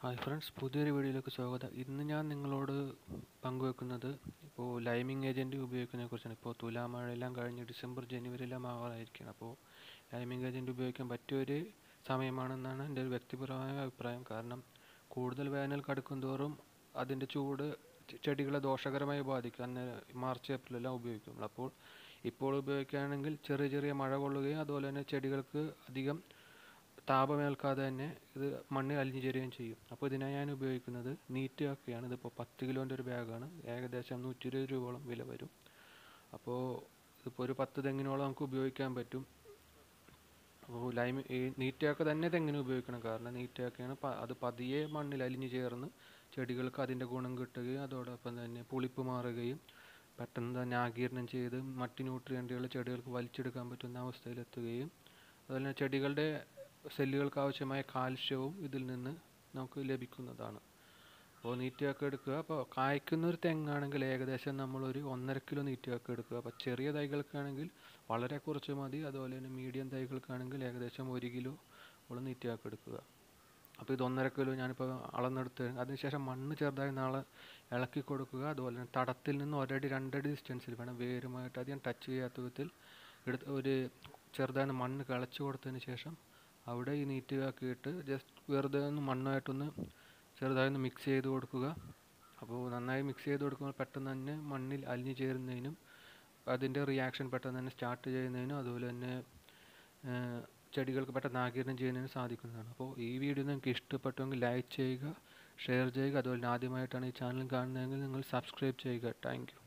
hi friends പുതിയൊരു വീഡിയോയിലേക്ക് സ്വാഗതം ഇന്ന് ഞാൻ നിങ്ങളോട് പങ്കുവെക്കുന്നത് ഇപ്പോൾ ലൈമിംഗ് ഏജൻറ്റ് ഉപയോഗിക്കുന്നതിനെ കുറിച്ചാണ് ഇപ്പോൾ തുലാമഴയെല്ലാം കഴിഞ്ഞ് ഡിസംബർ ജനുവരി എല്ലാം ആവാറായിരിക്കുകയാണ് അപ്പോൾ ലൈമിംഗ് ഏജൻറ്റ് ഉപയോഗിക്കാൻ പറ്റിയൊരു സമയമാണെന്നാണ് എൻ്റെ ഒരു വ്യക്തിപരമായ അഭിപ്രായം കാരണം കൂടുതൽ വേനൽ കടുക്കും തോറും അതിൻ്റെ ചൂട് ചെ- ചെടികളെ ദോഷകരമായി ബാധിക്കും അന്ന് മാർച്ച് ഏപ്രിലെല്ലാം ഉപയോഗിക്കും അപ്പോൾ ഇപ്പോൾ ഉപയോഗിക്കുകയാണെങ്കിൽ ചെറിയ ചെറിയ മഴ കൊള്ളുകയും അതുപോലെ തന്നെ ചെടികൾക്ക് അധികം താപമേൽക്കാതെ തന്നെ ഇത് മണ്ണിൽ അലിഞ്ഞു ചേരുകയും ചെയ്യും അപ്പോൾ ഇതിനായി ഞാൻ ഉപയോഗിക്കുന്നത് നീറ്റ് കാക്കയാണ് ഇതിപ്പോൾ പത്ത് കിലോൻ്റെ ഒരു ബാഗാണ് ഏകദേശം നൂറ്റി ഇരുപത് രൂപയോളം വില വരും അപ്പോൾ ഇതിപ്പോൾ ഒരു പത്ത് തെങ്ങിനോളം നമുക്ക് ഉപയോഗിക്കാൻ പറ്റും അപ്പോൾ ലൈം ഈ നീറ്റയാക്ക തന്നെ തെങ്ങിന് ഉപയോഗിക്കണം കാരണം നീറ്റയാക്കയാണ് പ അത് പതിയെ മണ്ണിൽ അലിഞ്ഞു ചേർന്ന് ചെടികൾക്ക് അതിൻ്റെ ഗുണം കിട്ടുകയും അതോടൊപ്പം തന്നെ പുളിപ്പ് മാറുകയും പെട്ടെന്ന് തന്നെ ആഗീരണം ചെയ്ത് മറ്റ് ന്യൂട്രിയൻറ്റുകൾ ചെടികൾക്ക് വലിച്ചെടുക്കാൻ പറ്റുന്ന അവസ്ഥയിലെത്തുകയും അതുപോലെ തന്നെ ചെടികളുടെ സെല്ലുകൾക്ക് ആവശ്യമായ കാൽഷ്യവും ഇതിൽ നിന്ന് നമുക്ക് ലഭിക്കുന്നതാണ് അപ്പോൾ നീറ്റിയാക്ക എടുക്കുക അപ്പോൾ കായ്ക്കുന്ന ഒരു തെങ്ങാണെങ്കിൽ ഏകദേശം നമ്മളൊരു ഒന്നര കിലോ നീറ്റിയാക്ക എടുക്കുക അപ്പോൾ ചെറിയ തൈകൾക്കാണെങ്കിൽ വളരെ കുറച്ച് മതി അതുപോലെ തന്നെ മീഡിയം തൈകൾക്കാണെങ്കിൽ ഏകദേശം ഒരു കിലോ ഉള്ള നീറ്റിയാക്ക എടുക്കുക അപ്പോൾ ഇത് ഒന്നര കിലോ ഞാനിപ്പോൾ അളന്നെടുത്ത് അതിനുശേഷം മണ്ണ് ചെറുതായി നാളെ ഇളക്കി കൊടുക്കുക അതുപോലെ തന്നെ തടത്തിൽ നിന്ന് ഒരടി രണ്ടടി ഡിസ്റ്റൻസിൽ വേണം വേരുമായിട്ട് അധികം ടച്ച് ചെയ്യാത്ത വിധത്തിൽ എടുത്ത് ഒരു ചെറുതായി മണ്ണ് കിളച്ച് കൊടുത്തതിന് ശേഷം അവിടെ ഈ നീറ്റ് ആക്കിയിട്ട് ജസ്റ്റ് വെറുതെ ഒന്ന് മണ്ണായിട്ടൊന്ന് ചെറുതായി ഒന്ന് മിക്സ് ചെയ്ത് കൊടുക്കുക അപ്പോൾ നന്നായി മിക്സ് ചെയ്ത് കൊടുക്കുമ്പോൾ പെട്ടെന്ന് തന്നെ മണ്ണിൽ അലിഞ്ഞു ചേരുന്നതിനും അതിൻ്റെ റിയാക്ഷൻ പെട്ടെന്ന് തന്നെ സ്റ്റാർട്ട് ചെയ്യുന്നതിനും അതുപോലെ തന്നെ ഏഹ്, ചെടികൾക്ക് പെട്ടെന്ന് ആകിരണം ചെയ്യുന്നതിനും സാധിക്കുന്നതാണ് അപ്പോൾ ഈ വീഡിയോ നിങ്ങൾക്ക് ഇഷ്ടപ്പെട്ടുവെങ്കിൽ ലൈക്ക് ചെയ്യുക ഷെയർ ചെയ്യുക അതുപോലെ തന്നെ ആദ്യമായിട്ടാണ് ഈ ചാനൽ കാണുന്നതെങ്കിൽ നിങ്ങൾ സബ്സ്ക്രൈബ് ചെയ്യുക താങ്ക് യു